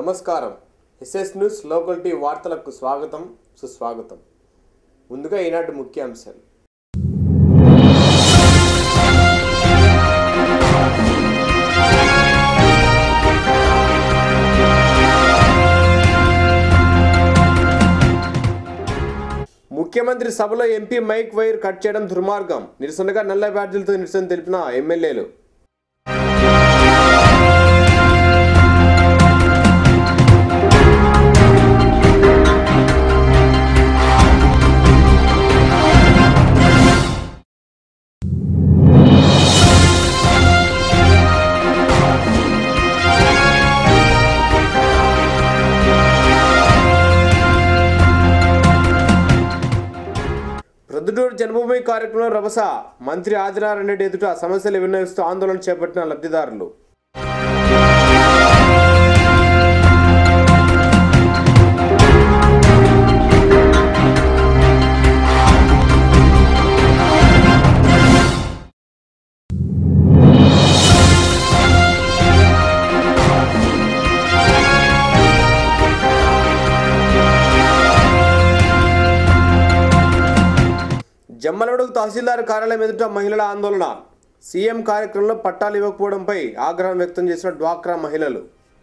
నమస్కారం SS news local tea వార్తలకు స్వాగతం సుస్వాగతం ముందుగా ఈనాటి ముఖ్యాంశాలు ముఖ్యమంత్రి సభలో ఎంపీ మైక్ వైర్ కట్ చేయడం దుర్మార్గం నిరసనగా నల్ల బ్యాడ్జీలతో నిరసన తెలిపిన ఎమ్మెల్యేలు ప్రొద్దుటూరు జన్మభూమి కార్యక్రమంలో రభస మంత్రి ఆదినారాయణ రెడ్డి ఎదుట సమస్యలు విన్నవిస్తూ ఆందోళన చేపట్టిన లబ్ధిదారులు జమ్మలమడుగు తహసీల్దార్ కార్యాలయం ఎదుట మహిళల ఆందోళన సీఎం కార్యక్రమంలో పట్టాలు ఇవ్వకపోవడంపై ఆగ్రహం వ్యక్తం చేసిన డ్వాక్రా మహిళలు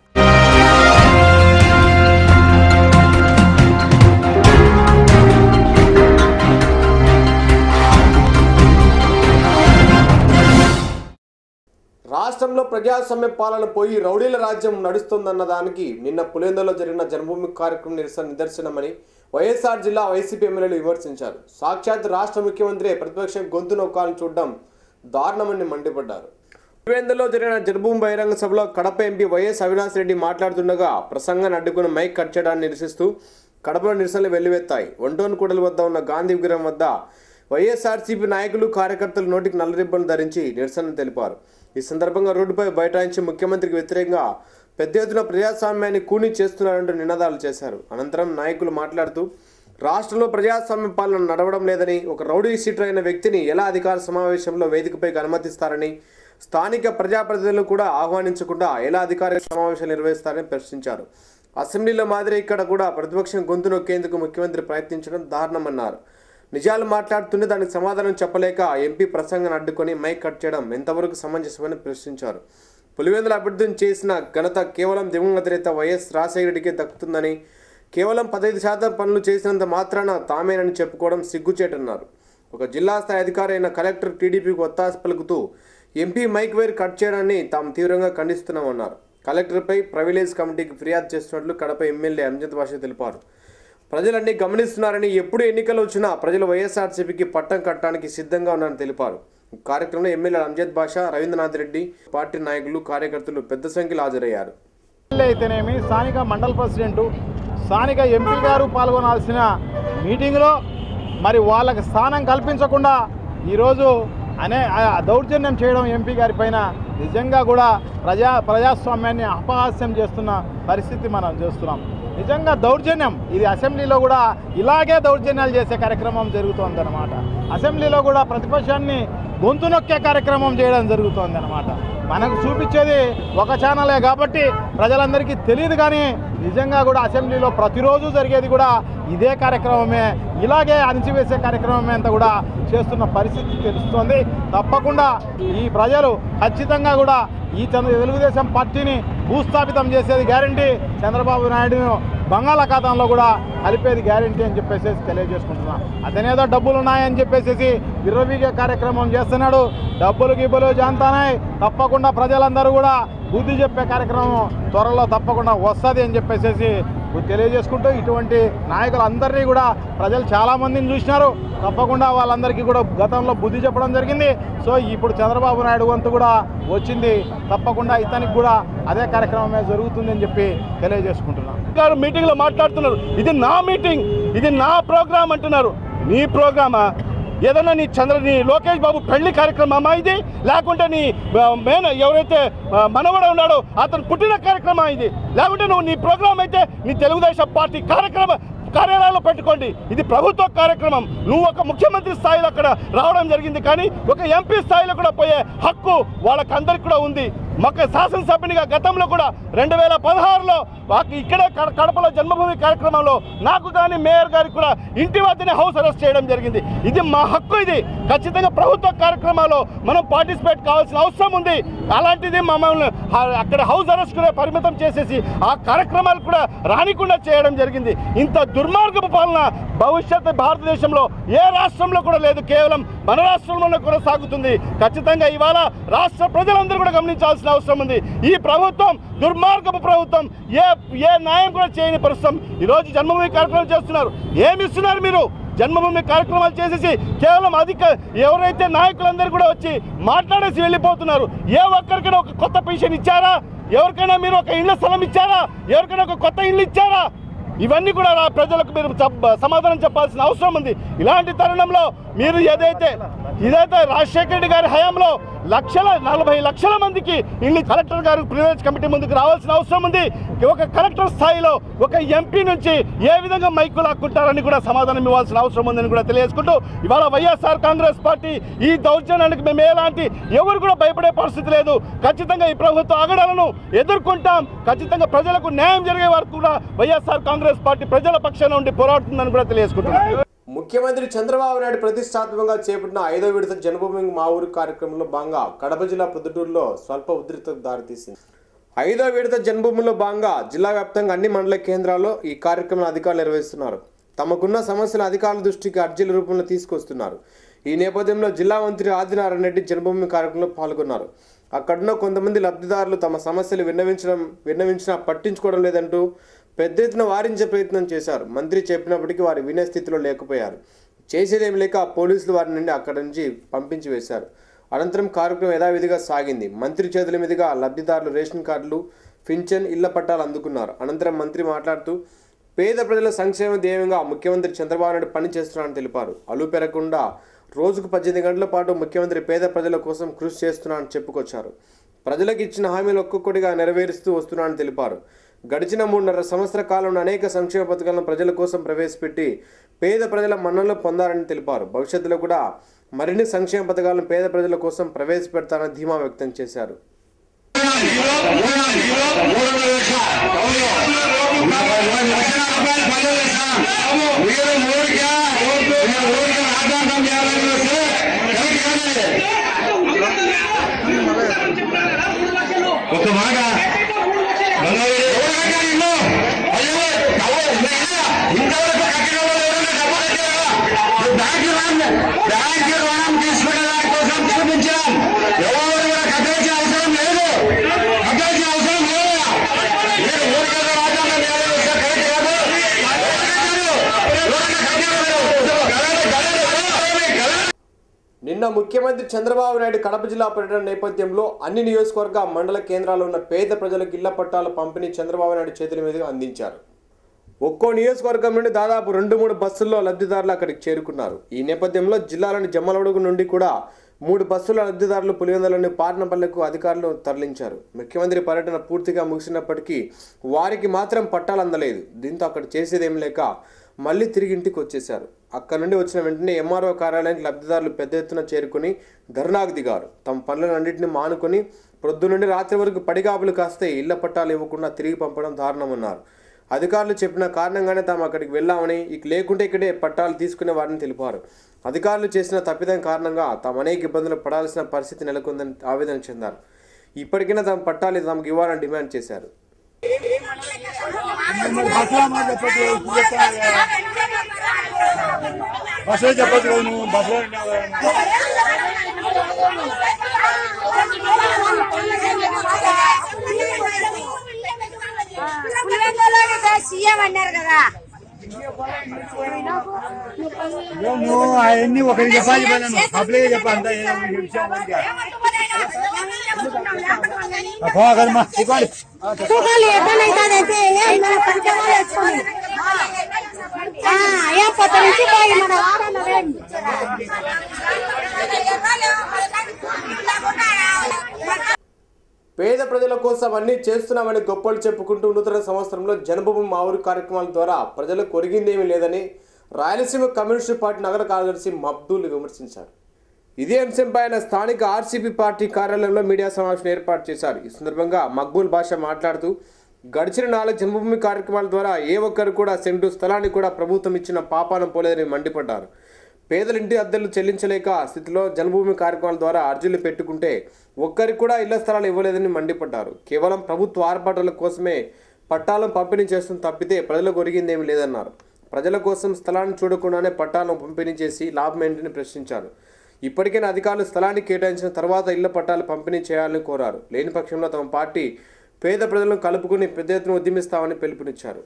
రాష్ట్రంలో ప్రజాస్వామ్య పాలన పోయి రౌడీల రాజ్యం నడుస్తోందన్న దానికి నిన్న పులేందలో జరిగిన జన్మభూమి కార్యక్రమం నిరసన నిదర్శనమని వైఎస్ఆర్ జిల్లా వైసీపీ ఎమ్మెల్యేలు విమర్శించారు సాక్షాత్ రాష్ట్ర ముఖ్యమంత్రి ప్రతిపక్షం గొంతు నొక్కాలను చూడడం దారుణమని మండిపడ్డారు పులివెందులో జరిగిన జన్మభూమి బహిరంగ సభలో కడప ఎంపీ వైఎస్ అవినాష్ రెడ్డి మాట్లాడుతుండగా ప్రసంగాన్ని అడ్డుకుని మైక్ కట్ చేయడాన్ని నిరసిస్తూ కడపలో నిరసనలు వెల్లువెత్తాయి ఒంటోన్ కూడలి వద్ద ఉన్న గాంధీ విగ్రహం వద్ద వైఎస్ఆర్సీపీ నాయకులు కార్యకర్తలు నోటికి నల్ల రిబ్బన్లు ధరించి నిరసన తెలిపారు ఈ సందర్భంగా రోడ్డుపై బైఠాయించి ముఖ్యమంత్రికి వ్యతిరేకంగా పెద్ద ఎత్తున ప్రజాస్వామ్యాన్ని కూని చేస్తున్నారంటూ నినాదాలు చేశారు అనంతరం నాయకులు మాట్లాడుతూ రాష్ట్రంలో ప్రజాస్వామ్య పాలన నడవడం లేదని ఒక రౌడీ సీటర్ అయిన వ్యక్తిని ఎలా అధికార సమావేశంలో వేదికపైకి అనుమతిస్తారని స్థానిక ప్రజాప్రతినిధులు కూడా ఆహ్వానించకుండా ఎలా అధికార సమావేశాలు నిర్వహిస్తారని ప్రశ్నించారు అసెంబ్లీలో మాదిరి ఇక్కడ కూడా ప్రతిపక్షం గొంతు నొక్కేందుకు ముఖ్యమంత్రి ప్రయత్నించడం దారుణమన్నారు నిజాలు మాట్లాడుతుంటే దానికి సమాధానం చెప్పలేక ఎంపీ ప్రసంగాన్ని అడ్డుకొని మైక్ కట్ చేయడం ఎంతవరకు సమంజసమని ప్రశ్నించారు పులివెందుల అభివృద్ధిని చేసిన ఘనత కేవలం దివంగత నేత వైఎస్ రాజశేఖర రెడ్డికే దక్కుతుందని కేవలం పదహైదు శాతం పనులు చేసినంత మాత్రాన తామేనని చెప్పుకోవడం సిగ్గుచేటన్నారు ఒక జిల్లా స్థాయి అధికారి అయిన కలెక్టర్ టీడీపీకి ఒత్తాస పలుకుతూ ఎంపీ మైక్ వైర్ కట్ చేయడాన్ని తాము తీవ్రంగా ఖండిస్తున్నామన్నారు కలెక్టర్పై ప్రివిలేజ్ కమిటీకి ఫిర్యాదు చేస్తున్నట్లు కడప ఎమ్మెల్యే అంజద్ భాష తెలిపారు ప్రజలన్నీ గమనిస్తున్నారని ఎప్పుడు ఎన్నికలు వచ్చినా ప్రజలు వైఎస్ఆర్సీపీకి పట్టం కట్టడానికి సిద్ధంగా ఉన్నారని తెలిపారు ఈ కార్యక్రమంలో ఎమ్మెల్యే అంజద్ భాష రవీంద్రనాథ్ రెడ్డి పార్టీ నాయకులు కార్యకర్తలు పెద్ద సంఖ్యలో హాజరయ్యారు ఎమ్మెల్యే అయితేనేమి స్థానిక మండల ప్రెసిడెంటు స్థానిక ఎంపీ గారు పాల్గొనాల్సిన మీటింగ్లో మరి వాళ్ళకి స్థానం కల్పించకుండా ఈరోజు అనే ఆ దౌర్జన్యం చేయడం ఎంపీ గారి పైన నిజంగా కూడా ప్రజా ప్రజాస్వామ్యాన్ని అపహాస్యం చేస్తున్న పరిస్థితి మనం చూస్తున్నాం నిజంగా దౌర్జన్యం ఇది అసెంబ్లీలో కూడా ఇలాగే దౌర్జన్యాలు చేసే కార్యక్రమం జరుగుతోందన్నమాట అసెంబ్లీలో కూడా ప్రతిపక్షాన్ని గొంతు నొక్కే కార్యక్రమం చేయడం జరుగుతోందన్నమాట మనకు చూపించేది ఒక ఛానలే కాబట్టి ప్రజలందరికీ తెలియదు కానీ నిజంగా కూడా అసెంబ్లీలో ప్రతిరోజు జరిగేది కూడా ఇదే కార్యక్రమమే ఇలాగే అణిచివేసే కార్యక్రమమే అంతా కూడా చేస్తున్న పరిస్థితి తెలుస్తోంది తప్పకుండా ఈ ప్రజలు ఖచ్చితంగా కూడా ఈ చంద్ర తెలుగుదేశం పార్టీని భూస్థాపితం చేసేది గ్యారంటీ చంద్రబాబు నాయుడును బంగాళాఖాతంలో కూడా కలిపేది గ్యారంటీ అని చెప్పేసి తెలియజేసుకుంటున్నాం అతనేదో డబ్బులు ఉన్నాయని చెప్పేసి విర్రవీగే కార్యక్రమం చేస్తున్నాడు డబ్బులు గిబ్బులు జాంతానాయి తప్పకుండా ప్రజలందరూ కూడా బుద్ధి చెప్పే కార్యక్రమం త్వరలో తప్పకుండా వస్తుంది అని చెప్పేసి తెలియజేసుకుంటూ ఇటువంటి నాయకులందరినీ కూడా ప్రజలు చాలామందిని చూసినారు తప్పకుండా వాళ్ళందరికీ కూడా గతంలో బుద్ధి చెప్పడం జరిగింది సో ఇప్పుడు చంద్రబాబు నాయుడు వంతు కూడా వచ్చింది తప్పకుండా ఇతనికి కూడా అదే కార్యక్రమమే జరుగుతుందని చెప్పి తెలియజేసుకుంటున్నాం గారు మీటింగ్లో మాట్లాడుతున్నారు ఇది నా మీటింగ్ ఇది నా ప్రోగ్రామ్ అంటున్నారు నీ ప్రోగ్రామా ఏదన్నా నీ చంద్ర నీ లోకేష్ బాబు పెళ్లి కార్యక్రమమా ఇది లేకుంటే నీ ఆ, మేన ఎవరైతే ఆ, మనవడు ఉన్నాడో అతను పుట్టిన కార్యక్రమం ఇది లేకుంటే నువ్వు నీ ప్రోగ్రామ్ అయితే నీ తెలుగుదేశం పార్టీ కార్యక్రమ కార్యాలయాల్లో పెట్టుకోండి ఇది ప్రభుత్వ కార్యక్రమం నువ్వు ఒక ముఖ్యమంత్రి స్థాయిలో అక్కడ రావడం జరిగింది కానీ ఒక ఎంపీ స్థాయిలో కూడా పోయే హక్కు వాళ్ళకందరికి కూడా ఉంది మొక్క శాసనసభ్యునిగా గతంలో కూడా రెండు వేల పదహారులో మాకు ఇక్కడే కడ- కడపలో జన్మభూమి కార్యక్రమంలో నాకు కానీ మేయర్ గారికి కూడా ఇంటి వద్దనే హౌస్ అరెస్ట్ చేయడం జరిగింది ఇది మా హక్కు ఇది ఖచ్చితంగా ప్రభుత్వ కార్యక్రమాల్లో మనం పార్టిసిపేట్ కావాల్సిన అవసరం ఉంది అలాంటిది మమ్మల్ని హ- అక్కడ హౌస్ అరెస్ట్ కూడా పరిమితం చేసేసి ఆ కార్యక్రమాలు కూడా రానికుండా చేయడం జరిగింది ఇంత దుర్మార్గపు పాలన భవిష్యత్ భారతదేశంలో ఏ రాష్ట్రంలో కూడా లేదు కేవలం మన రాష్ట్రంలోనే కొనసాగుతుంది ఖచ్చితంగా ఇవాళ రాష్ట్ర ప్రజలందరూ కూడా గమనించాల్సిన అవసరం ఉంది ఈ ప్రభుత్వం దుర్మార్గపు ప్రభుత్వం ఏ ఏ న్యాయం కూడా చేయని పరిస్థితి ఈరోజు జన్మభూమి కార్యక్రమం చేస్తున్నారు ఏమి ఇస్తున్నారు మీరు జన్మభూమి కార్యక్రమాలు చేసేసి కేవలం అధిక ఎవరైతే నాయకులందరూ కూడా వచ్చి మాట్లాడేసి వెళ్ళిపోతున్నారు ఏ ఒక్కరికైనా ఒక కొత్త పెన్షన్ ఇచ్చారా ఎవరికైనా మీరు ఒక ఇళ్ల స్థలం ఇచ్చారా ఎవరికైనా ఒక కొత్త ఇల్లు ఇచ్చారా ఇవన్నీ కూడా రా- ప్రజలకు మీరు చెప్ప- సమాధానం చెప్పాల్సిన అవసరం ఉంది ఇలాంటి తరుణంలో మీరు ఏదైతే ఇదైతే రాజశేఖర రెడ్డి గారి హయాంలో లక్షల నలభై లక్షల మందికి ఇల్లు కలెక్టర్ గారు ప్రివిలేజ్ కమిటీ ముందుకు రావాల్సిన అవసరం ఉంది ఒక కలెక్టర్ స్థాయిలో ఒక ఎంపీ నుంచి ఏ విధంగా మైకు లాక్కుంటారని కూడా సమాధానం ఇవ్వాల్సిన అవసరం ఉందని కూడా తెలియజేసుకుంటూ ఇవాళ వైఎస్ఆర్ కాంగ్రెస్ పార్టీ ఈ దౌర్జన్యానికి మేము ఎలాంటి ఎవరు కూడా భయపడే పరిస్థితి లేదు ఖచ్చితంగా ఈ ప్రభుత్వ ఆగడాలను ఎదుర్కొంటాం ఖచ్చితంగా ప్రజలకు న్యాయం జరిగే వరకు కూడా వైఎస్ఆర్ కాంగ్రెస్ పార్టీ ప్రజల పక్షాన ఉండి పోరాడుతుందని కూడా తెలియజేసుకుంటున్నాం ముఖ్యమంత్రి చంద్రబాబు నాయుడు ప్రతిష్టాత్మకంగా చేపట్టిన ఐదో విడత జన్మభూమి మా ఊరు కార్యక్రమంలో భాగంగా కడప జిల్లా ప్రొద్దుటూరులో స్వల్ప ఉధృతకు దారితీసింది ఐదో విడత జన్మభూమిలో భాగంగా జిల్లా వ్యాప్తంగా అన్ని మండల కేంద్రాల్లో ఈ కార్యక్రమం అధికారులు నిర్వహిస్తున్నారు తమకున్న సమస్యల అధికారుల దృష్టికి అర్జీల రూపంలో తీసుకొస్తున్నారు ఈ నేపథ్యంలో జిల్లా మంత్రి ఆదినారాయణ రెడ్డి జన్మభూమి కార్యక్రమంలో పాల్గొన్నారు అక్కడున్న కొంతమంది లబ్ధిదారులు తమ సమస్యలు విన్నవించడం విన్నవించినా పట్టించుకోవడం లేదంటూ పెద్ద ఎత్తున వారించే ప్రయత్నం చేశారు మంత్రి చెప్పినప్పటికీ వారు వినే స్థితిలో లేకపోయారు చేసేదేమి లేక పోలీసులు వారి నుండి అక్కడి నుంచి పంపించి వేశారు అనంతరం కార్యక్రమం యథావిధిగా సాగింది మంత్రి చేతుల మీదుగా లబ్ధిదారులు రేషన్ కార్డులు పింఛన్ ఇళ్ల పట్టాలు అందుకున్నారు అనంతరం మంత్రి మాట్లాడుతూ పేద ప్రజల సంక్షేమ ధ్యేయంగా ముఖ్యమంత్రి చంద్రబాబు నాయుడు పని చేస్తున్నారని తెలిపారు అలు పెరగకుండా రోజుకు పద్దెనిమిది గంటల పాటు ముఖ్యమంత్రి పేద ప్రజల కోసం కృషి చేస్తున్నారని చెప్పుకొచ్చారు ప్రజలకు ఇచ్చిన హామీలు ఒక్కొక్కటిగా నెరవేరుస్తూ వస్తున్నారని తెలిపారు గడిచిన మూడున్నర సంవత్సర కాలంలో అనేక సంక్షేమ పథకాలను ప్రజల కోసం ప్రవేశపెట్టి పేద ప్రజల మన్ననలు పొందారని తెలిపారు భవిష్యత్తులో కూడా మరిన్ని సంక్షేమ పథకాలను పేద ప్రజల కోసం ప్రవేశపెడతారని ధీమా వ్యక్తం చేశారు ఒక మాట ఇంతవరకు కట్టిన వాళ్ళు ఎవరైనా డబ్బులు కట్టారా? బ్యాంకు రుణం బ్యాంకు రుణం తీసుకునే దాని కోసం చూపించాం ఎవరు కూడా కట్టాల్సిన అవసరం లేదు కట్టాల్సిన అవసరం లేదు మీరు ఊరికే రాజ్యాంగం న్యాయం చేస్తే కరెక్ట్ కాదు ఎవరైనా కట్టారు నిన్న ముఖ్యమంత్రి చంద్రబాబు నాయుడు కడప జిల్లా పర్యటన నేపథ్యంలో అన్ని నియోజకవర్గ మండల కేంద్రాల్లో ఉన్న పేద ప్రజలకు ఇళ్ల పట్టాల పంపిణీ చంద్రబాబు నాయుడు చేతుల మీదుగా అందించారు ఒక్కో నియోజకవర్గం నుండి దాదాపు రెండు మూడు బస్సుల్లో లబ్ధిదారులు అక్కడికి చేరుకున్నారు ఈ నేపథ్యంలో జిల్లాలోని జమ్మలడుగు నుండి కూడా మూడు బస్సుల లబ్ధిదారులు పులివెందులోని పాట్నపల్లెకు అధికారులు తరలించారు ముఖ్యమంత్రి పర్యటన పూర్తిగా ముగిసినప్పటికీ వారికి మాత్రం పట్టాలు అందలేదు దీంతో అక్కడ చేసేదేం లేక మళ్ళీ తిరిగి ఇంటికి వచ్చేశారు అక్కడ నుండి వచ్చిన వెంటనే ఎంఆర్ఓ కార్యాలయానికి లబ్ధిదారులు పెద్ద ఎత్తున చేరుకుని ధర్నాకు దిగారు తమ పనులన్నింటినీ మానుకొని ప్రొద్దు నుండి రాత్రి వరకు పడిగాపులు కాస్తే ఇళ్ల పట్టాలు ఇవ్వకుండా తిరిగి పంపడం దారుణమన్నారు అధికారులు చెప్పిన కారణంగానే తాము అక్కడికి వెళ్ళామని ఇక లేకుంటే ఇక్కడే పట్టాలు తీసుకునే వారిని తెలిపారు అధికారులు చేసిన తప్పిదం కారణంగా తాము అనేక ఇబ్బందులు పడాల్సిన పరిస్థితి నెలకొందని ఆవేదన చెందారు ఇప్పటికైనా తమ పట్టాలు తమకు ఇవ్వాలని డిమాండ్ చేశారు బస్సులో చెప్పొచ్చు కదా నువ్వు బస్సులో సీఎం అన్నారు కదా నువ్వు అవన్నీ ఒకరికి చెప్పాలి చెప్పాను పబ్లిక్ చెప్పాలి అంతా ఏదో ఒక విషయం ఊరికే. ఆ, పో అక్కడ మా ఇవ్వండి. సుఖాలు ఎట్లయితే మన పంచమాలు వేసుకొని ఏ పొద్దు నుంచి పోయి మన వాడలో రండి పేద ప్రజల కోసం అన్ని చేస్తున్నామని గొప్పలు చెప్పుకుంటూ నూతన సంవత్సరంలో జనభూమి మా ఊరు కార్యక్రమాల ద్వారా ప్రజలకు ఒరిగిందేమీ లేదని రాయలసీమ కమ్యూనిస్టు పార్టీ నగర కార్యదర్శి మబ్దూల్ విమర్శించారు ఇదే అంశంపై ఆయన స్థానిక ఆర్సీపీ పార్టీ కార్యాలయంలో మీడియా సమావేశం ఏర్పాటు చేశారు ఈ సందర్భంగా మక్బూల్ భాష మాట్లాడుతూ గడిచిన నాలుగు జన్మభూమి కార్యక్రమాల ద్వారా ఏ ఒక్కరు కూడా సెంటు స్థలాన్ని కూడా ప్రభుత్వం ఇచ్చిన పాపానం పోలేదని మండిపడ్డారు పేదల ఇంటి అద్దెలు చెల్లించలేక స్థితిలో జన్మభూమి కార్యక్రమాల ద్వారా అర్జీలు పెట్టుకుంటే ఒక్కరికి కూడా ఇళ్ల స్థలాలు ఇవ్వలేదని మండిపడ్డారు కేవలం ప్రభుత్వ ఆర్పాటాల కోసమే పట్టాలను పంపిణీ చేస్తున్న తప్పితే ప్రజలకు ఒరిగిందేమీ లేదన్నారు ప్రజల కోసం స్థలాన్ని చూడకుండానే పట్టాలను పంపిణీ చేసి లాభం ఏంటని ప్రశ్నించారు ఇప్పటికైనా అధికారులు స్థలాన్ని కేటాయించిన తర్వాత ఇళ్ల పట్టాలు పంపిణీ చేయాలని కోరారు లేని పక్షంలో తమ పార్టీ పేద ప్రజలను కలుపుకుని పెద్ద ఎత్తున ఉద్యమిస్తామని పిలుపునిచ్చారు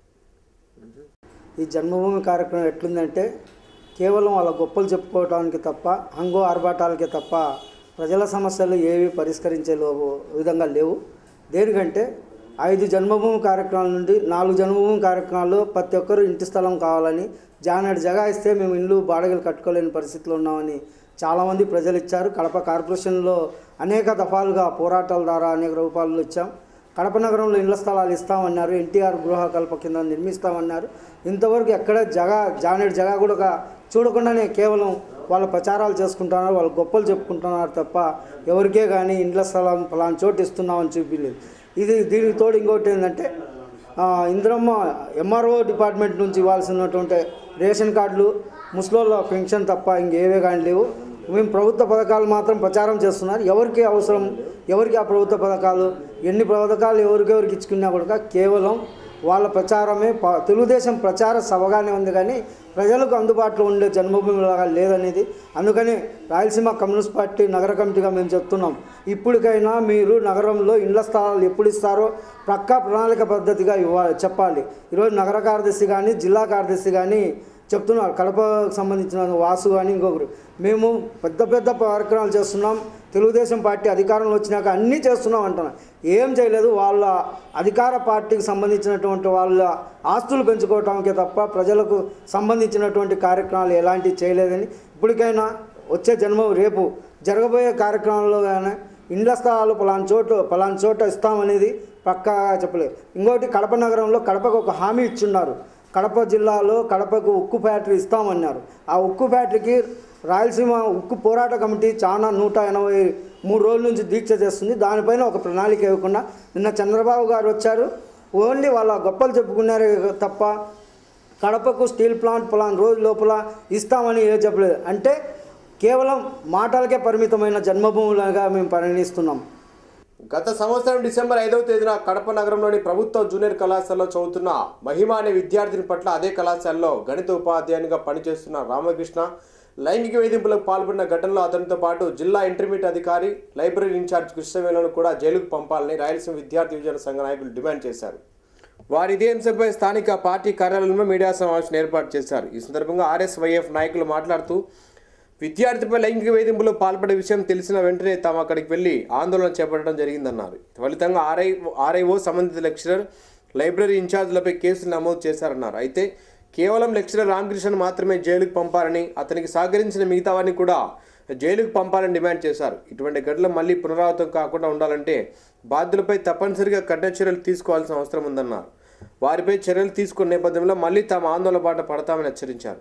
ఈ జన్మభూమి కార్యక్రమం ఎట్లుందంటే కేవలం వాళ్ళ గొప్పలు చెప్పుకోవడానికి తప్ప హంగో ఆర్భాటాలకే తప్ప ప్రజల సమస్యలు ఏవి పరిష్కరించే లో- విధంగా లేవు దేనికంటే ఐదు జన్మభూమి కార్యక్రమాల నుండి నాలుగు జన్మభూమి కార్యక్రమాల్లో ప్రతి ఒక్కరూ ఇంటి స్థలం కావాలని జానెడు జగా ఇస్తే మేము ఇల్లు బాడగలు కట్టుకోలేని పరిస్థితిలో ఉన్నామని చాలామంది ప్రజలు ఇచ్చారు కడప కార్పొరేషన్లో అనేక దఫాలుగా పోరాటాల ద్వారా అనేక రూపాయలు ఇచ్చాం కడప నగరంలో ఇళ్ల స్థలాలు ఇస్తామన్నారు ఎన్టీఆర్ గృహకల్ప కింద నిర్మిస్తామన్నారు ఇంతవరకు ఎక్కడ జగా జానేడు జగా కూడా ఒక చూడకుండానే కేవలం వాళ్ళ ప్రచారాలు చేసుకుంటున్నారు వాళ్ళ గొప్పలు చెప్పుకుంటున్నారు తప్ప ఎవరికే కానీ ఇండ్ల స్థలం ఫలానా చోటు ఇస్తున్నామని చూపించలేదు ఇది దీనికి తోడు ఇంకోటి ఏంటంటే ఆ, ఇందిరమ్మ ఎంఆర్ఓ డిపార్ట్మెంట్ నుంచి ఇవ్వాల్సినటువంటి రేషన్ కార్డులు ముస్లింల పెన్షన్ తప్ప ఇంకేవే కానీ లేవు మేము ప్రభుత్వ పథకాలు మాత్రం ప్రచారం చేస్తున్నారు ఎవరికి అవసరం ఎవరికి ఆ ప్రభుత్వ పథకాలు ఎన్ని పథకాలు ఎవరికెవరికి ఇచ్చుకున్నా కూడా కేవలం వాళ్ళ ప్రచారమే ప- తెలుగుదేశం ప్రచార సభగానే ఉంది కానీ ప్రజలకు అందుబాటులో ఉండే జన్మభూమి లాగా లేదనేది అందుకని రాయలసీమ కమ్యూనిస్ట్ పార్టీ నగర కమిటీగా మేము చెప్తున్నాం ఇప్పటికైనా మీరు నగరంలో ఇండ్ల స్థలాలు ఎప్పుడు ఇస్తారో ప్రక్కా ప్రణాళిక పద్ధతిగా ఇవ్వాలి చెప్పాలి ఈరోజు నగర కార్యదర్శి కానీ జిల్లా కార్యదర్శి కానీ చెప్తున్నారు కడపకు సంబంధించిన వాసు కానీ ఇంకొకరు మేము పెద్ద పెద్ద కార్యక్రమాలు చేస్తున్నాం తెలుగుదేశం పార్టీ అధికారంలో వచ్చినాక అన్నీ చేస్తున్నాం అంటున్నాం ఏం చేయలేదు వాళ్ళ అధికార పార్టీకి సంబంధించినటువంటి వాళ్ళ ఆస్తులు పెంచుకోవటానికే తప్ప ప్రజలకు సంబంధించినటువంటి కార్యక్రమాలు ఎలాంటివి చేయలేదని ఇప్పటికైనా వచ్చే జన్మ రేపు జరగబోయే కార్యక్రమంలో కానీ ఇండ్ల స్థలాలు పలానా చోటు పలానా చోట ఇస్తామనేది పక్కాగా చెప్పలేదు ఇంకోటి కడప నగరంలో కడపకు ఒక హామీ ఇచ్చున్నారు కడప జిల్లాలో కడపకు ఉక్కు ఫ్యాక్టరీ ఇస్తామన్నారు ఆ ఉక్కు ఫ్యాక్టరీకి రాయలసీమ ఉక్కు పోరాట కమిటీ చాలా నూట ఎనభై మూడు రోజుల నుంచి దీక్ష చేస్తుంది దానిపైన ఒక ప్రణాళిక ఇవ్వకుండా నిన్న చంద్రబాబు గారు వచ్చారు ఓన్లీ వాళ్ళ గొప్పలు చెప్పుకున్నారే తప్ప కడపకు స్టీల్ ప్లాంట్ పలానా రోజు లోపల ఇస్తామని ఏ చెప్పలేదు అంటే కేవలం మాటలకే పరిమితమైన జన్మభూములుగా మేము పరిగణిస్తున్నాం గత సంవత్సరం డిసెంబర్ ఐదవ తేదీన కడప నగరంలోని ప్రభుత్వ జూనియర్ కళాశాలలో చదువుతున్న మహిమ అనే విద్యార్థిని పట్ల అదే కళాశాలలో గణిత ఉపాధ్యాయునిగా పనిచేస్తున్న రామకృష్ణ లైంగిక వేధింపులకు పాల్పడిన ఘటనలో అతనితో పాటు జిల్లా ఇంటర్మీడియట్ అధికారి లైబ్రరీ ఇన్ఛార్జ్ కృష్ణవేలను కూడా జైలుకు పంపాలని రాయలసీమ విద్యార్థి యువజన సంఘ నాయకులు డిమాండ్ చేశారు వారి ఇదే అంశంపై స్థానిక పార్టీ కార్యాలయంలో మీడియా సమావేశం ఏర్పాటు చేశారు ఈ సందర్భంగా ఆర్ఎస్వైఎఫ్ నాయకులు మాట్లాడుతూ విద్యార్థిపై లైంగిక వేధింపులు పాల్పడే విషయం తెలిసిన వెంటనే తాము అక్కడికి వెళ్లి ఆందోళన చేపట్టడం జరిగిందన్నారు ఫలితంగా ఆర్ఐ ఆర్ఐఓ సంబంధిత లెక్చరర్ లైబ్రరీ ఇన్ఛార్జీలపై కేసులు నమోదు చేశారన్నారు అయితే కేవలం లెక్చరర్ రామకృష్ణ మాత్రమే జైలుకు పంపారని అతనికి సహకరించిన మిగతా వారిని కూడా జైలుకు పంపాలని డిమాండ్ చేశారు ఇటువంటి ఘటనలు మళ్ళీ పునరావృతం కాకుండా ఉండాలంటే బాధ్యులపై తప్పనిసరిగా కఠిన చర్యలు తీసుకోవాల్సిన అవసరం ఉందన్నారు వారిపై చర్యలు తీసుకున్న నేపథ్యంలో మళ్ళీ తాము ఆందోళన బాట పడతామని హెచ్చరించారు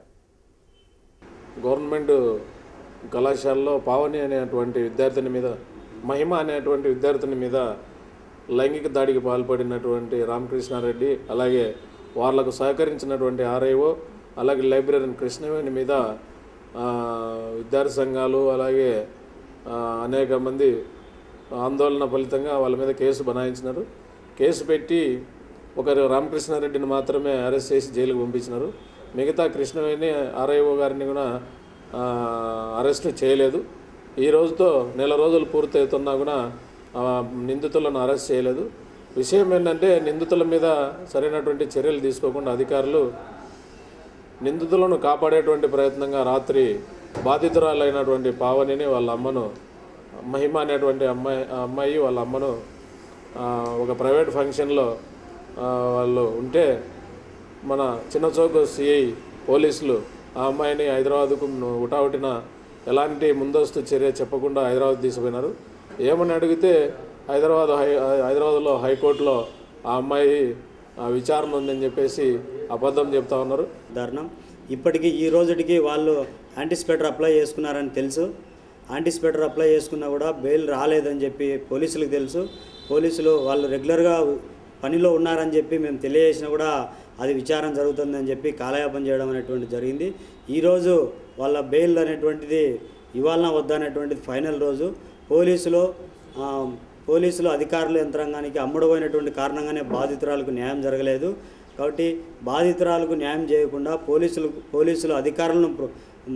గవర్నమెంట్ కళాశాలలో పావని అనేటువంటి విద్యార్థిని మీద మహిమ అనేటువంటి విద్యార్థిని మీద లైంగిక దాడికి పాల్పడినటువంటి రామకృష్ణారెడ్డి అలాగే వాళ్ళకు సహకరించినటువంటి ఆర్ఐఓ అలాగే లైబ్రరీన్ కృష్ణవేణి మీద ఆ, విద్యార్థి సంఘాలు అలాగే ఆ, అనేక మంది ఆందోళన ఫలితంగా వాళ్ళ మీద కేసు బనాయించినారు కేసు పెట్టి ఒకరు రామకృష్ణారెడ్డిని మాత్రమే అరెస్ట్ చేసి జైలుకు పంపించినారు మిగతా కృష్ణవేణి ఆర్ఐఓ గారిని కూడా ఆ, అరెస్ట్ చేయలేదు ఈ రోజుతో నెల రోజులు పూర్తవుతున్నా కూడా ఆ, నిందితులను అరెస్ట్ చేయలేదు విషయం ఏంటంటే నిందితుల మీద సరైనటువంటి చర్యలు తీసుకోకుండా అధికారులు నిందితులను కాపాడేటువంటి ప్రయత్నంగా రాత్రి బాధితురాలైనటువంటి పావనిని వాళ్ళ అమ్మను మహిమ అనేటువంటి అమ్మాయి ఆ అమ్మాయి వాళ్ళ అమ్మను ఆ, ఒక ప్రైవేట్ ఫంక్షన్లో ఆ, వాళ్ళు ఉంటే మన చిన్నచౌక సిఐ పోలీసులు ఆ అమ్మాయిని హైదరాబాద్కు ఉటావుటిన ఎలాంటి ముందస్తు చర్య చెప్పకుండా హైదరాబాద్ తీసుకుపోయినారు ఏమని అడిగితే హైదరాబాద్ హై హైదరాబాద్లో హైకోర్టులో ఆ అమ్మాయి ఆ, విచారణ ఉందని చెప్పేసి అబద్ధం చెప్తా ఉన్నారు దారుణం ఇప్పటికీ ఈ రోజుటికి వాళ్ళు యాంటిసిపేటర్ అప్లై చేసుకున్నారని తెలుసు యాంటిసిపేటర్ అప్లై చేసుకున్నా కూడా బెయిల్ రాలేదని చెప్పి పోలీసులకు తెలుసు పోలీసులు వాళ్ళు రెగ్యులర్గా పనిలో ఉన్నారని చెప్పి మేము తెలియజేసినా కూడా అది విచారణ జరుగుతుందని చెప్పి కాలయాపన చేయడం అనేటువంటి జరిగింది ఈరోజు వాళ్ళ బెయిల్ అనేటువంటిది ఇవాళ వద్ద అనేటువంటిది ఫైనల్ రోజు పోలీసులు ఆ, పోలీసులు అధికారుల యంత్రాంగానికి అమ్ముడుపోయినటువంటి కారణంగానే బాధితురాలకు న్యాయం జరగలేదు కాబట్టి బాధితురాలకు న్యాయం చేయకుండా పోలీసులు పోలీసులు అధికారులను ప్ర-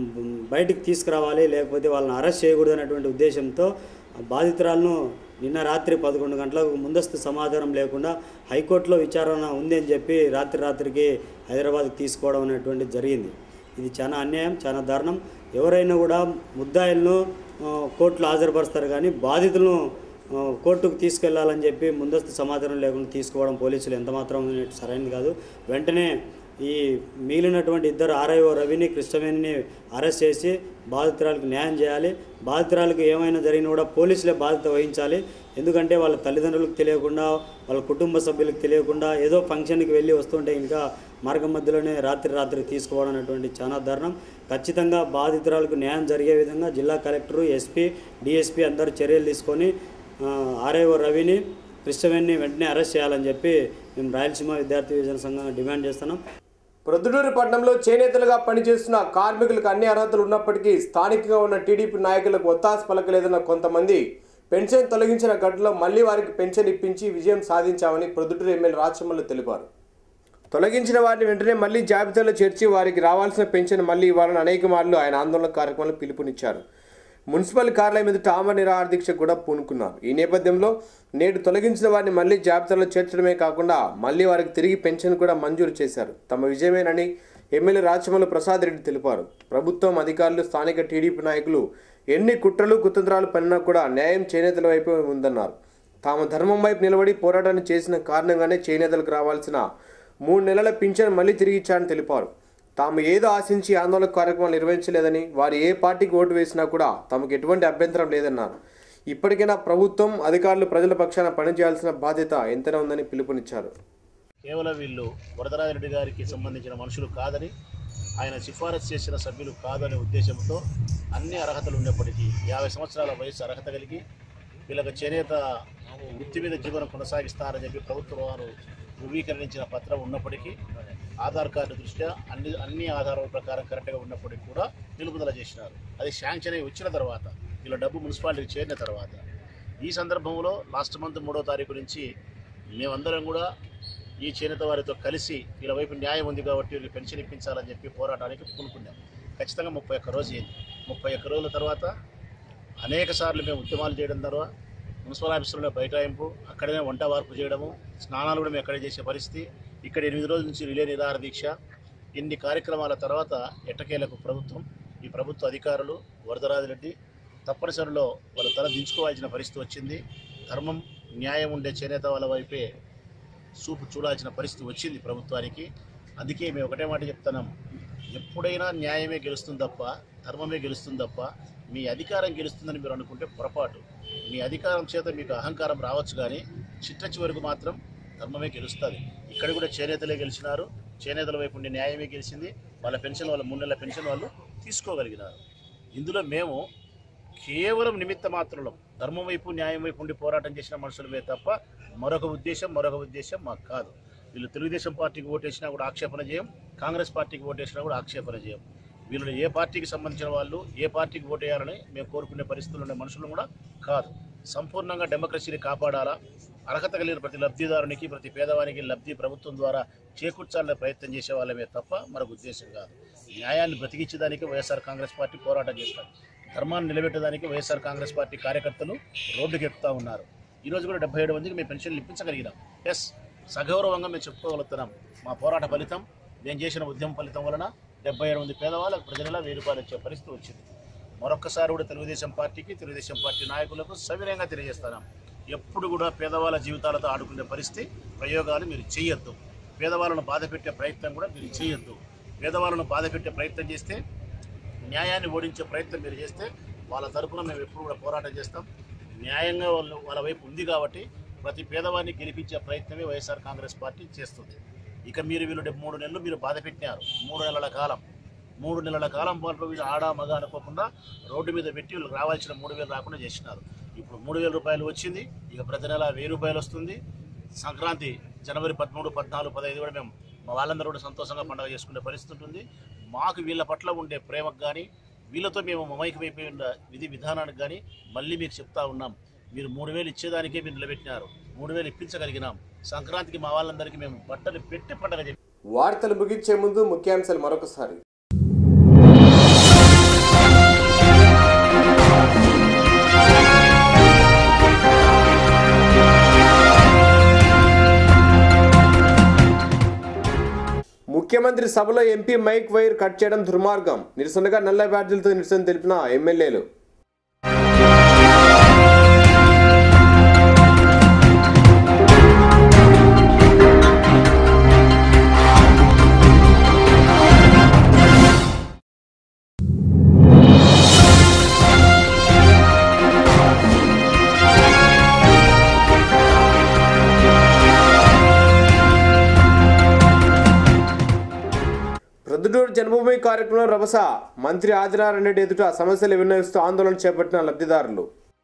బయటికి తీసుకురావాలి లేకపోతే వాళ్ళని అరెస్ట్ చేయకూడదు అనేటువంటి ఉద్దేశంతో బాధితురాలను నిన్న రాత్రి పదకొండు గంటలకు ముందస్తు సమాధానం లేకుండా హైకోర్టులో విచారణ ఉంది అని చెప్పి రాత్రి రాత్రికి హైదరాబాద్కి తీసుకోవడం అనేటువంటిది జరిగింది ఇది చాలా అన్యాయం చాలా దారుణం ఎవరైనా కూడా ముద్దాయిలను ఆ, కోర్టులో హాజరుపరుస్తారు కానీ బాధితులను ఆ, కోర్టుకు తీసుకెళ్లాలని చెప్పి ముందస్తు సమాచారం లేకుండా తీసుకోవడం పోలీసులు ఎంత మాత్రం సరైనది కాదు వెంటనే ఈ మిగిలినటువంటి ఇద్దరు ఆర్ఐఓ రవిని కృష్ణవేణిని అరెస్ట్ చేసి బాధితురాలకు న్యాయం చేయాలి బాధితురాలకు ఏమైనా జరిగినా కూడా పోలీసులే బాధ్యత వహించాలి ఎందుకంటే వాళ్ళ తల్లిదండ్రులకు తెలియకుండా వాళ్ళ కుటుంబ సభ్యులకు తెలియకుండా ఏదో ఫంక్షన్కి వెళ్ళి వస్తుంటే ఇంకా మార్గం మధ్యలోనే రాత్రి రాత్రి తీసుకోవడం అనేటువంటి చాలా దారుణం ఖచ్చితంగా బాధితురాలకు న్యాయం జరిగే విధంగా జిల్లా కలెక్టరు ఎస్పీ డిఎస్పీ అందరూ చర్యలు తీసుకొని ఆ, ఆర్ఐఓ రవిని కృష్ణవేణిని వెంటనే అరెస్ట్ చేయాలని చెప్పి మేము రాయలసీమ విద్యార్థి విభజన సంఘంగా డిమాండ్ చేస్తున్నాం ప్రొద్దుటూరు పట్టణంలో చేనేతలుగా పనిచేస్తున్న కార్మికులకు అన్ని అర్హతలు ఉన్నప్పటికీ స్థానికంగా ఉన్న టీడీపీ నాయకులకు ఒత్తాస పలకలేదన్న కొంతమంది పెన్షన్ తొలగించిన ఘటనలో మళ్లీ వారికి పెన్షన్ ఇప్పించి విజయం సాధించామని ప్రొద్దుటూరు ఎమ్మెల్యే రాచమల్లు తెలిపారు తొలగించిన వారిని వెంటనే మళ్లీ జాబితాలో చేర్చి వారికి రావాల్సిన పెన్షన్ మళ్లీ ఇవ్వాలని అనేక మార్లు ఆయన ఆందోళన కార్యక్రమాలు పిలుపునిచ్చారు మున్సిపల్ కార్యాలయం ఎదుట ఆమర నిరాహార దీక్ష కూడా పూనుకున్నారు ఈ నేపథ్యంలో నేడు తొలగించిన వారిని మళ్లీ జాబితాలో చేర్చడమే కాకుండా మళ్లీ వారికి తిరిగి పెన్షన్ కూడా మంజూరు చేశారు తమ విజయమేనని ఎమ్మెల్యే రాచమల్లు ప్రసాద్ రెడ్డి తెలిపారు ప్రభుత్వం అధికారులు స్థానిక టీడీపీ నాయకులు ఎన్ని కుట్రలు కుతంత్రాలు పనినా కూడా న్యాయం చేనేతల వైపు ఉందన్నారు తాము ధర్మం వైపు నిలబడి పోరాటాన్ని చేసిన కారణంగానే చేనేతలకు రావాల్సిన మూడు నెలల పింఛన్ మళ్లీ తిరిగి ఇచ్చారని తెలిపారు తాము ఏదో ఆశించి ఆందోళన కార్యక్రమాలు నిర్వహించలేదని వారు ఏ పార్టీకి ఓటు వేసినా కూడా తమకు ఎటువంటి అభ్యంతరం లేదన్నారు ఇప్పటికైనా ప్రభుత్వం అధికారులు ప్రజల పక్షాన పనిచేయాల్సిన బాధ్యత ఎంతైనా ఉందని పిలుపునిచ్చారు కేవలం వీళ్ళు వరదరాజరెడ్డి గారికి సంబంధించిన మనుషులు కాదని ఆయన సిఫారసు చేసిన సభ్యులు కాదనే ఉద్దేశంతో అన్ని అర్హతలు ఉన్నప్పటికీ యాభై సంవత్సరాల వయసు అర్హత కలిగి వీళ్ళకి చేనేత వృత్తి మీద జీవనం కొనసాగిస్తారని చెప్పి ప్రభుత్వం వారు ధృవీకరించిన పత్రం ఉన్నప్పటికీ ఆధార్ కార్డు దృష్ట్యా అన్ని అన్ని ఆధారాల ప్రకారం కరెక్ట్గా ఉన్నప్పటికీ కూడా నిలుపుదల చేసినారు అది శాంక్షన్ అయి వచ్చిన తర్వాత వీళ్ళ డబ్బు మున్సిపాలిటీకి చేరిన తర్వాత ఈ సందర్భంలో లాస్ట్ మంత్ మూడో తారీఖు నుంచి మేమందరం కూడా ఈ చేనేత వారితో కలిసి వీళ్ళ వైపు న్యాయం ఉంది కాబట్టి వీళ్ళు పెన్షన్ ఇప్పించాలని చెప్పి పోరాటానికి పూనుకున్నాం ఖచ్చితంగా ముప్పై ఒక్క రోజు అయింది ముప్పై ఒక్క రోజుల తర్వాత అనేక సార్లు మేము ఉద్యమాలు చేయడం ద్వారా మున్సిపల్ ఆఫీసులోనే బైఠాయింపు అక్కడనే వంట వార్పు చేయడము స్నానాలు కూడా మేము అక్కడే చేసే పరిస్థితి ఇక్కడ ఎనిమిది రోజుల నుంచి రిలే నిరాహార దీక్ష ఇన్ని కార్యక్రమాల తర్వాత ఎట్టకేలకు ప్రభుత్వం ఈ ప్రభుత్వ అధికారులు వరదరాజిరెడ్డి తప్పనిసరిలో వాళ్ళ తల దించుకోవాల్సిన పరిస్థితి వచ్చింది ధర్మం న్యాయం ఉండే చేనేత వాళ్ళ వైపే చూపు చూడాల్సిన పరిస్థితి వచ్చింది ప్రభుత్వానికి అందుకే మేము ఒకటే మాట చెప్తున్నాం ఎప్పుడైనా న్యాయమే గెలుస్తుంది తప్ప ధర్మమే గెలుస్తుంది తప్ప మీ అధికారం గెలుస్తుందని మీరు అనుకుంటే పొరపాటు మీ అధికారం చేత మీకు అహంకారం రావచ్చు కానీ చిట్ట చివరకు మాత్రం ధర్మమే గెలుస్తుంది ఇక్కడ కూడా చేనేతలే గెలిచినారు చేనేతల వైపు ఉండే న్యాయమే గెలిచింది వాళ్ళ పెన్షన్ వాళ్ళ మూడు నెలల పెన్షన్ వాళ్ళు తీసుకోగలిగినారు ఇందులో మేము కేవలం నిమిత్త మాత్రులం ధర్మం వైపు న్యాయం వైపు ఉండి పోరాటం చేసిన మనుషులమే తప్ప మరొక ఉద్దేశం మరొక ఉద్దేశం మాకు కాదు వీళ్ళు తెలుగుదేశం పార్టీకి ఓటేసినా కూడా ఆక్షేపణ చేయం కాంగ్రెస్ పార్టీకి ఓటేసినా కూడా ఆక్షేపణ చేయం వీళ్ళు ఏ పార్టీకి సంబంధించిన వాళ్ళు ఏ పార్టీకి ఓటేయాలని మేము కోరుకునే పరిస్థితులు ఉండే మనుషులు కూడా కాదు సంపూర్ణంగా డెమోక్రసీని కాపాడాలా అర్హత కలిగిన ప్రతి లబ్ధిదారునికి ప్రతి పేదవానికి లబ్ధి ప్రభుత్వం ద్వారా చేకూర్చాలనే ప్రయత్నం చేసే వాళ్ళమే తప్ప మరొక ఉద్దేశం కాదు న్యాయాన్ని బ్రతికించడానికి వైఎస్ఆర్ కాంగ్రెస్ పార్టీ పోరాటం చేస్తారు ధర్మాన్ని నిలబెట్టడానికి వైఎస్ఆర్ కాంగ్రెస్ పార్టీ కార్యకర్తలు రోడ్డుకి ఎక్కుతా ఉన్నారు ఈరోజు కూడా డెబ్బై ఏడు మందికి మేము పెన్షన్లు ఇప్పించగలిగినాం ఎస్ సగౌరవంగా మేము చెప్పుకోగలుగుతున్నాం మా పోరాట ఫలితం మేము చేసిన ఉద్యమం ఫలితం వలన డెబ్బై ఏడు మంది పేదవాళ్ళకు ప్రజల వెయ్యి రూపాయలు వచ్చే పరిస్థితి వచ్చింది మరొక్కసారి కూడా తెలుగుదేశం పార్టీకి తెలుగుదేశం పార్టీ నాయకులకు సవినయంగా తెలియజేస్తున్నాం ఎప్పుడు కూడా పేదవాళ్ళ జీవితాలతో ఆడుకునే పరిస్థితి ప్రయోగాలు మీరు చేయొద్దు పేదవాళ్ళను బాధ పెట్టే ప్రయత్నం కూడా మీరు చేయొద్దు పేదవాళ్ళను బాధ పెట్టే ప్రయత్నం చేస్తే న్యాయాన్ని ఓడించే ప్రయత్నం మీరు చేస్తే వాళ్ళ తరపున మేము ఎప్పుడు కూడా పోరాటం చేస్తాం న్యాయంగా వాళ్ళు వాళ్ళ వైపు ఉంది కాబట్టి ప్రతి పేదవాడిని గెలిపించే ప్రయత్నమే వైఎస్ఆర్ కాంగ్రెస్ పార్టీ చేస్తుంది ఇక మీరు వీళ్ళు డెబ్- మూడు నెలలు మీరు బాధ పెట్టినారు మూడు నెలల కాలం మూడు నెలల కాలం పాటు వీళ్ళు ఆడ మగ అనుకోకుండా రోడ్డు మీద పెట్టి వీళ్ళకి రావాల్సిన మూడు వేలు రాకుండా చేసినారు ఇప్పుడు మూడు వేల రూపాయలు వచ్చింది ఇక ప్రతి నెల వెయ్యి రూపాయలు వస్తుంది సంక్రాంతి జనవరి పదమూడు పద్నాలుగు పదహైదు కూడా మేము మా వాళ్ళందరూ కూడా సంతోషంగా పండుగ చేసుకునే పరిస్థితి ఉంటుంది మాకు వీళ్ళ పట్ల ఉండే ప్రేమకు కానీ వీళ్ళతో మేము మమైకమైపోయి ఉన్న విధి విధానానికి కానీ మళ్ళీ మీకు చెప్తా ఉన్నాం మీరు మూడు వేలు ఇచ్చేదానికే మీరు నిలబెట్టినారు మూడు వేలు ఇప్పించగలిగినాం సంక్రాంతికి మా వాళ్ళందరికీ మేము బట్టలు పెట్టి పండుగ చేయాలి వార్తలు ముగించే ముందు ముఖ్యాంశాలు మరొకసారి ముఖ్యమంత్రి సభలో ఎంపీ మైక్ వైర్ కట్ చేయడం దుర్మార్గం నిరసనగా నల్ల బ్యాడ్జీలతో నిరసన తెలిపిన ఎమ్మెల్యేలు ప్రొద్దుటూరు జన్మభూమి కార్యక్రమంలో రభస మంత్రి ఆదినారాయణ రెడ్డి ఎదుట సమస్యలు విన్నవిస్తూ ఆందోళన చేపట్టిన లబ్ధిదారులు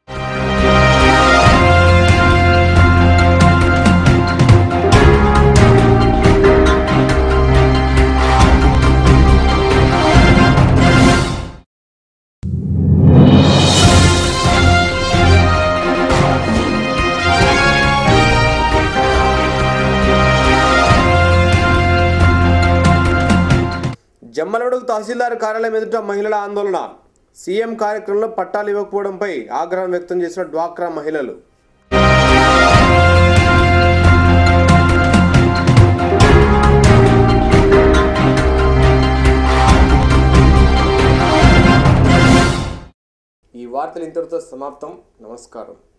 జమ్మలమడుగు తహసీల్దార్ కార్యాలయం ఎదుట మహిళల ఆందోళన సీఎం కార్యక్రమంలో పట్టాలు ఇవ్వకపోవడంపై ఆగ్రహం వ్యక్తం చేసిన డ్వాక్రా మహిళలు ఈ వార్తలు ఇంతటితో సమాప్తం నమస్కారం